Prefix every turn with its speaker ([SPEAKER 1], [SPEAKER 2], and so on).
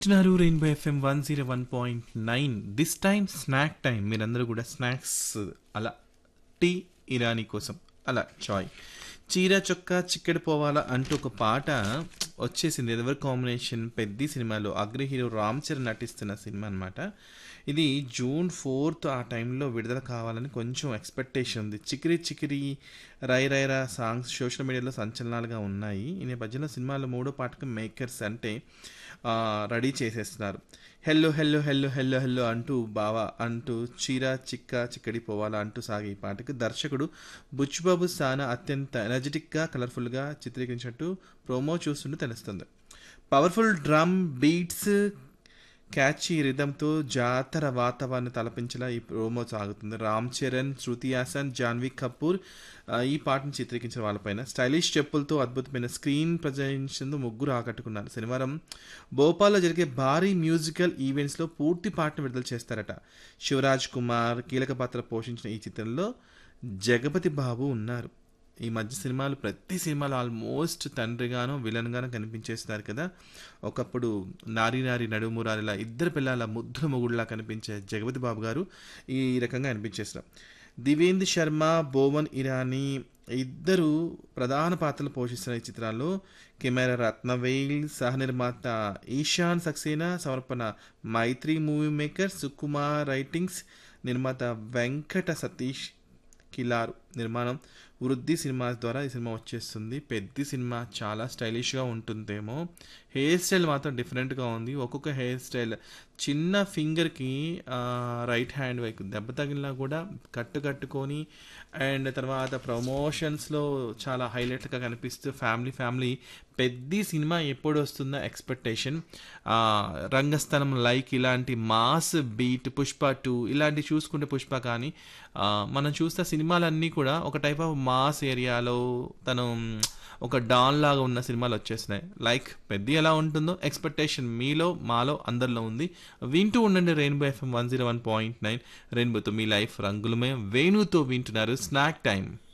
[SPEAKER 1] వింటున్నారు rainbow FM one zero one point nine this time snack time మీరందరూ కూడా snacks అలా టీ ఇరానీ కోసం అలా చాయ్ చీర చొక్కా చిక్కడి పోవాలా అంటూ ఒక పాట వచ్చేసింది ఎవరి కాంబినేషన్ పెద్ద సినిమాలో అగ్ర హీరో రామ్ చరణ్ నటిస్తున్న సినిమా అనమాట ఇది జూన్ ఫోర్త్ ఆ టైంలో విడుదల కావాలని కొంచెం ఎక్స్పెక్టేషన్ ఉంది చికిరి చికిరి రై రైరా సాంగ్స్ సోషల్ మీడియాలో సంచలనాలుగా ఉన్నాయి ఈ నేపథ్యంలో సినిమాలో మూడో పాటకు మేకర్స్ అంటే ఆ, రెడీ చేసేస్తున్నారు hello hello hello hello hello అంటూ బావా అంటూ చీర చిక్క చిక్కడి పోవాలా అంటూ సాగే ఈ పాటకు దర్శకుడు బుచ్చుబాబు సానా అత్యంత ఎనర్జెటిక్గా కలర్ఫుల్గా చిత్రీకరించినట్టు ప్రోమో చూస్తుంటే తెలుస్తుంది పవర్ఫుల్ డ్రమ్ బీట్స్ క్యాచీ రిధంతో జాతర వాతావరణం తలపించేలా ఈ ప్రోమో సాగుతుంది రామ్ చరణ్ శృతి హాసన్ జాన్వీ కపూర్ ఆ, ఈ పాటను చిత్రీకరించిన వాళ్ళపైన స్టైలిష్ చెప్పులతో అద్భుతమైన స్క్రీన్ ప్రజెన్షన్ ముగ్గురు ఆకట్టుకున్నారు శనివారం భోపాల్లో జరిగే భారీ మ్యూజికల్ ఈవెంట్స్లో పూర్తి పాటను విడుదల చేస్తారట శివరాజ్ కుమార్ కీలక పాత్ర పోషించిన ఈ చిత్రంలో జగపతి బాబు ఉన్నారు ఈ మధ్య సినిమాలు ప్రతి సినిమాలో ఆల్మోస్ట్ తండ్రిగాను విలన్గాను కనిపించేస్తున్నారు కదా ఒకప్పుడు నారి నారి నడుమురారిలా ఇద్దరు పిల్లల ముద్దుల మొగుడులా కనిపించే జగపతి బాబు గారు ఈ రకంగా అనిపించేస్తారు దివేంద్ర శర్మ బోవన్ ఇరానీ ఇద్దరు ప్రధాన పాత్రలు పోషిస్తున్న ఈ చిత్రాల్లో కెమెరా రత్నవేల్ సహ నిర్మాత ఈశాన్ సక్సేనా సమర్పణ Mythri movie maker Sukumar writings నిర్మాత వెంకట సతీష్ కిలారు నిర్మాణం వృద్ధి సినిమా ద్వారా ఈ సినిమా వచ్చేస్తుంది పెద్ద సినిమా చాలా స్టైలిష్గా ఉంటుందేమో హెయిర్ స్టైల్ మాత్రం డిఫరెంట్గా ఉంది ఒక్కొక్క హెయిర్ స్టైల్ చిన్న ఫింగర్కి రైట్ హ్యాండ్ వైపు దెబ్బ తగిలినా కూడా కట్టు కట్టుకొని అండ్ తర్వాత ప్రమోషన్స్లో చాలా హైలైట్గా కనిపిస్తూ ఫ్యామిలీ ఫ్యామిలీ పెద్ద సినిమా ఎప్పుడు వస్తుందో ఎక్స్పెక్టేషన్ రంగస్థలం లైక్ ఇలాంటి మాస్ బీట్ పుష్ప టూ ఇలాంటి చూసుకుంటే పుష్ప కానీ ఆ, మనం చూస్తే సినిమాలన్నీ కూడా ఒక టైప్ ఆఫ్ మాస్ ఏరియాలో తను మ్, ఒక డాన్ లాగా ఉన్న సినిమాలు వచ్చేసినాయి లైక్ పెద్ద ఎలా ఉంటుందో ఎక్స్పెక్టేషన్ మీలో మాలో అందరిలో ఉంది వింటూ ఉండండి rainbow FM one zero one point nine రెయిన్బోతో మీ లైఫ్ రంగులమే వేణుతో వింటున్నారు స్నాక్ టైం